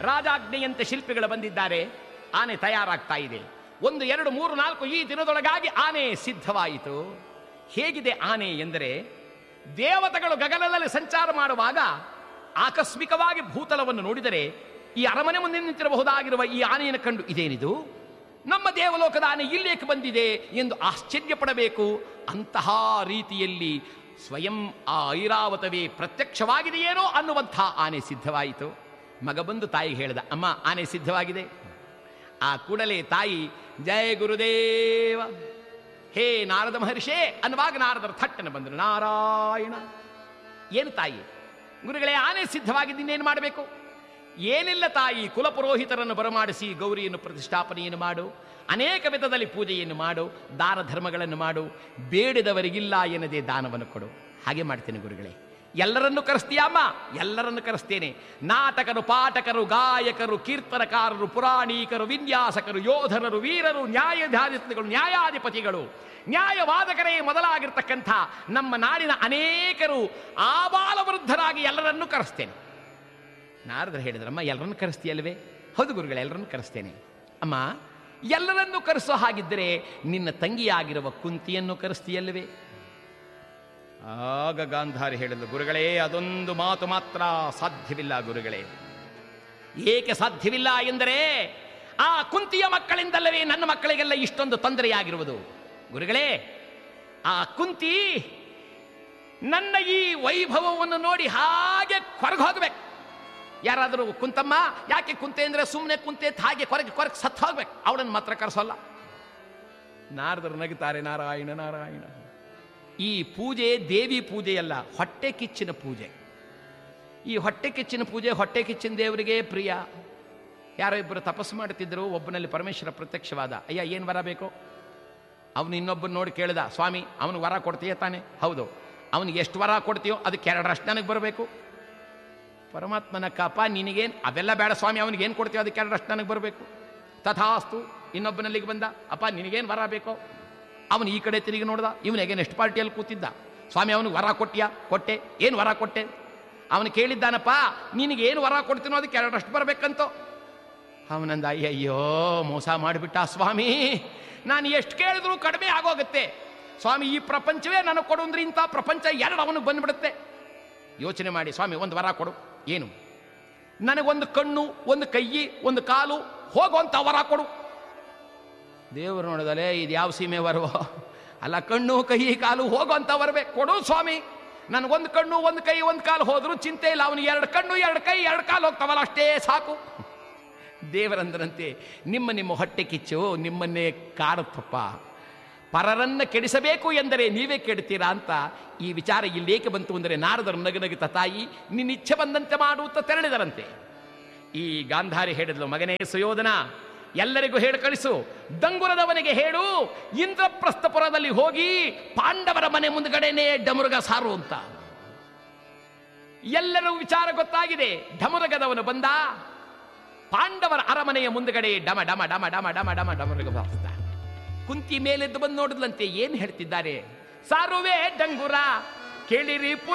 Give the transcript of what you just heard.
ರಾಜಾಜ್ಞೆಯಂತೆ ಶಿಲ್ಪಿಗಳು ಬಂದಿದ್ದಾರೆ ಆನೆ ತಯಾರಾಗ್ತಾ ಇದೆ ಒಂದು ಎರಡು ಮೂರು ನಾಲ್ಕು ಈ ದಿನದೊಳಗಾಗಿ ಆನೆ ಸಿದ್ಧವಾಯಿತು ಹೇಗಿದೆ ಆನೆ ಎಂದರೆ ದೇವತೆಗಳು ಗಗನದಲ್ಲಿ ಸಂಚಾರ ಮಾಡುವಾಗ ಆಕಸ್ಮಿಕವಾಗಿ ಭೂತಲವನ್ನು ನೋಡಿದರೆ ಈ ಅರಮನೆ ಮುಂದೆ ನಿಂತಿರಬಹುದಾಗಿರುವ ಈ ಆನೆಯನ್ನು ಕಂಡು ಇದೇನಿದು ನಮ್ಮ ದೇವಲೋಕದ ಆನೆ ಇಲ್ಲೇಕೆ ಬಂದಿದೆ ಎಂದು ಆಶ್ಚರ್ಯ ಪಡಬೇಕು ಅಂತಹ ರೀತಿಯಲ್ಲಿ ಸ್ವಯಂ ಆ ಐರಾವತವೇ ಪ್ರತ್ಯಕ್ಷವಾಗಿದೆಯೇನೋ ಅನ್ನುವಂಥ ಆನೆ ಸಿದ್ಧವಾಯಿತು ಮಗ ಬಂದು ತಾಯಿಗೆ ಹೇಳಿದ ಅಮ್ಮ ಆನೆ ಸಿದ್ಧವಾಗಿದೆ ಆ ಕೂಡಲೇ ತಾಯಿ ಜಯ ಗುರುದೇವ ಹೇ ನಾರದ ಮಹರ್ಷೇ ಅನ್ನುವಾಗ ನಾರದರು ಥಟ್ಟನೆ ಬಂದರು ನಾರಾಯಣ ಏನು ತಾಯಿ ಗುರುಗಳೇ ಆನೆ ಸಿದ್ಧವಾಗಿದ್ದೀನೇನು ಮಾಡಬೇಕು ಏನಿಲ್ಲ ತಾಯಿ ಕುಲಪುರೋಹಿತರನ್ನು ಬರಮಾಡಿಸಿ ಗೌರಿಯನ್ನು ಪ್ರತಿಷ್ಠಾಪನೆಯನ್ನು ಮಾಡು ಅನೇಕ ವಿಧದಲ್ಲಿ ಪೂಜೆಯನ್ನು ಮಾಡು ದಾನ ಧರ್ಮಗಳನ್ನು ಮಾಡು ಬೇಡಿದವರಿಗಿಲ್ಲ ಎನ್ನದೇ ದಾನವನ್ನು ಕೊಡು ಹಾಗೆ ಮಾಡ್ತೇನೆ ಗುರುಗಳೇ ಎಲ್ಲರನ್ನು ಕರೆಸ್ತೀಯಮ್ಮ ಎಲ್ಲರನ್ನು ಕರೆಸ್ತೇನೆ ನಾಟಕರು ಪಾಠಕರು ಗಾಯಕರು ಕೀರ್ತನಕಾರರು ಪುರಾಣೀಕರು ವಿನ್ಯಾಸಕರು ಯೋಧರರು ವೀರರು ನ್ಯಾಯಾಧಿಪತಿಗಳು ನ್ಯಾಯಾಧಿಪತಿಗಳು ನ್ಯಾಯವಾದಕರೇ ಮೊದಲಾಗಿರ್ತಕ್ಕಂಥ ನಮ್ಮ ನಾಡಿನ ಅನೇಕರು ಆಬಾಲವೃದ್ಧರಾಗಿ ಎಲ್ಲರನ್ನೂ ಕರೆಸ್ತೇನೆ ನಾರದರು ಹೇಳಿದ್ರಮ್ಮ ಎಲ್ಲರನ್ನು ಕರೆಸ್ತೀಯಲ್ವೇ ಹೌದು ಗುರುಗಳೇ ಎಲ್ಲರನ್ನು ಕರೆಸ್ತೇನೆ ಅಮ್ಮ ಎಲ್ಲರನ್ನೂ ಕರೆಸೋ ಹಾಗಿದ್ದರೆ ನಿನ್ನ ತಂಗಿಯಾಗಿರುವ ಕುಂತಿಯನ್ನು ಕರೆಸ್ತೀಯಲ್ವೇ ಆಗ ಗಾಂಧಾರಿ ಹೇಳಿದ್ರು ಗುರುಗಳೇ ಅದೊಂದು ಮಾತು ಮಾತ್ರ ಸಾಧ್ಯವಿಲ್ಲ ಗುರುಗಳೇ ಏಕೆ ಸಾಧ್ಯವಿಲ್ಲ ಎಂದರೆ ಆ ಕುಂತಿಯ ಮಕ್ಕಳಿಂದಲ್ಲವೇ ನನ್ನ ಮಕ್ಕಳಿಗೆಲ್ಲ ಇಷ್ಟೊಂದು ತೊಂದರೆಯಾಗಿರುವುದು ಗುರುಗಳೇ ಆ ಕುಂತಿ ನನ್ನ ಈ ವೈಭವವನ್ನು ನೋಡಿ ಹಾಗೆ ಕೊರಗೆ ಹೋಗ್ಬೇಕು ಯಾರಾದರೂ ಕುಂತಮ್ಮ ಯಾಕೆ ಕುಂತೆ ಅಂದ್ರೆ ಸುಮ್ಮನೆ ಕುಂತೆ ಅಂತ ಹಾಗೆ ಕೊರಗೆ ಕೊರಗೆ ಸತ್ತು ಹೋಗ್ಬೇಕು ಅವಳನ್ನು ಮಾತ್ರ ಕರೆಸೋಲ್ಲ ನಾರದರು ನಗುತ್ತಾರೆ ನಾರಾಯಣ ನಾರಾಯಣ ಈ ಪೂಜೆ ದೇವಿ ಪೂಜೆಯಲ್ಲ ಹೊಟ್ಟೆ ಕಿಚ್ಚಿನ ಪೂಜೆ ಈ ಹೊಟ್ಟೆ ಕಿಚ್ಚಿನ ಪೂಜೆ ಹೊಟ್ಟೆ ಕಿಚ್ಚಿನ ದೇವರಿಗೆ ಪ್ರಿಯ ಯಾರೋ ಇಬ್ಬರು ತಪಸ್ಸು ಮಾಡುತ್ತಿದ್ದರು ಒಬ್ಬನಲ್ಲಿ ಪರಮೇಶ್ವರ ಪ್ರತ್ಯಕ್ಷವಾದ ಅಯ್ಯ ಏನು ವರ ಬೇಕು ಅವನು ಇನ್ನೊಬ್ಬನ ನೋಡಿ ಕೇಳಿದ ಸ್ವಾಮಿ ಅವನು ವರ ಕೊಡ್ತೀಯ ತಾನೆ ಹೌದು ಅವನಿಗೆ ಎಷ್ಟು ವರ ಕೊಡ್ತೀಯೋ ಅದಕ್ಕೆ ಎರಡರಷ್ಟು ನನಗೆ ಬರಬೇಕು ಪರಮಾತ್ಮನ ಕಪ ನಿನಗೇನು ಅವೆಲ್ಲ ಬೇಡ ಸ್ವಾಮಿ ಅವನಿಗೇನು ಕೊಡ್ತೀಯೋ ಅದಕ್ಕೆ ಎರಡರಷ್ಟು ನನಗೆ ಬರಬೇಕು ತಥಾಸ್ತು ಇನ್ನೊಬ್ಬನಲ್ಲಿಗೆ ಬಂದ ಅಪ್ಪ ನಿನಗೇನು ವರ ಬೇಕೋ ಅವನು ಈ ಕಡೆ ತಿರುಗಿ ನೋಡ್ದ ಇವನಿಗೆ ನೆಕ್ಸ್ಟ್ ಪಾರ್ಟಿಯಲ್ಲಿ ಕೂತಿದ್ದ ಸ್ವಾಮಿ ಅವನಿಗೆ ವರ ಕೊಟ್ಟಿಯಾ ಕೊಟ್ಟೆ ಏನು ವರ ಕೊಟ್ಟೆ ಅವನು ಕೇಳಿದ್ದಾನಪ್ಪ ನಿನಗೇನು ವರ ಕೊಡ್ತೀನೋ ಅದಕ್ಕೆ ಎರಡರಷ್ಟು ಬರಬೇಕಂತೋ ಅವನಂದ ಅಯ್ಯಯ್ಯೋ ಮೋಸ ಮಾಡಿಬಿಟ್ಟ ಸ್ವಾಮಿ ನಾನು ಎಷ್ಟು ಕೇಳಿದ್ರು ಕಡಿಮೆ ಆಗೋಗುತ್ತೆ ಸ್ವಾಮಿ ಈ ಪ್ರಪಂಚವೇ ನನಗೆ ಕೊಡು ಅಂದ್ರೆ ಇಂಥ ಪ್ರಪಂಚ ಎರಡು ಅವನಿಗೆ ಬಂದ್ಬಿಡುತ್ತೆ ಯೋಚನೆ ಮಾಡಿ ಸ್ವಾಮಿ ಒಂದು ವರ ಕೊಡು ಏನು ನನಗೊಂದು ಕಣ್ಣು ಒಂದು ಕೈ ಒಂದು ಕಾಲು ಹೋಗುವಂಥ ವರ ಕೊಡು ದೇವರು ನೋಡಿದಲೇ ಇದು ಯಾವ ಸೀಮೆ ವರವೋ ಅಲ್ಲ ಕಣ್ಣು ಕೈ ಕಾಲು ಹೋಗುವಂಥ ವರವೇ ಕೊಡು ಸ್ವಾಮಿ ನನಗೊಂದು ಕಣ್ಣು ಒಂದು ಕೈ ಒಂದು ಕಾಲು ಹೋದ್ರು ಚಿಂತೆ ಇಲ್ಲ ಅವನಿಗೆ ಎರಡು ಕಣ್ಣು ಎರಡು ಕೈ ಎರಡು ಕಾಲು ಹೋಗ್ತಾವಲ್ಲ ಅಷ್ಟೇ ಸಾಕು ದೇವರಂದ್ರಂತೆ ನಿಮ್ಮ ನಿಮ್ಮ ಹೊಟ್ಟೆ ಕಿಚ್ಚು ನಿಮ್ಮನ್ನೇ ಕಾಡುತ್ತಪ್ಪ ಪರರನ್ನ ಕೆಡಿಸಬೇಕು ಎಂದರೆ ನೀವೇ ಕೆಡ್ತೀರಾ ಅಂತ ಈ ವಿಚಾರ ಇಲ್ಲೇಕೆ ಬಂತು ಅಂದರೆ ನಾರದರು ನಗನಗುತ್ತ ತಾಯಿ ನಿನ್ನ ಇಚ್ಛೆ ಬಂದಂತೆ ಮಾಡುತ್ತ ತೆರಳಿದರಂತೆ ಈ ಗಾಂಧಾರಿ ಹೇಳಿದ್ಲು ಮಗನೇ ಸುಯೋಧನ ಎಲ್ಲರಿಗೂ ಹೇಳಿ ಕಳಿಸು ದಂಗುರದವನಿಗೆ ಹೇಳು ಇಂದ್ರಪ್ರಸ್ಥಪುರದಲ್ಲಿ ಹೋಗಿ ಪಾಂಡವರ ಮನೆ ಮುಂದ್ಗಡೆನೇ ಡಮರುಗ ಸಾರು ಅಂತ ಎಲ್ಲರೂ ವಿಚಾರ ಗೊತ್ತಾಗಿದೆ ಢಮರುಗದವನು ಬಂದ ಪಾಂಡವರ ಅರಮನೆಯ ಮುಂದುಗಡೆ ಡಮ ಡಮ ಡಮ ಡಮ ಡಮ ಡಮ ಡಮರುಗ ಬಾರಿಸ್ದ ಕುಂತಿ ಮೇಲೆದ್ದು ಬಂದು ನೋಡಿದ್ಲಂತೆ ಏನ್ ಹೇಳ್ತಿದ್ದಾರೆ ಸಾರುವೆ ಡಂಗುರ ಕೇಳಿರಿ ಪುರ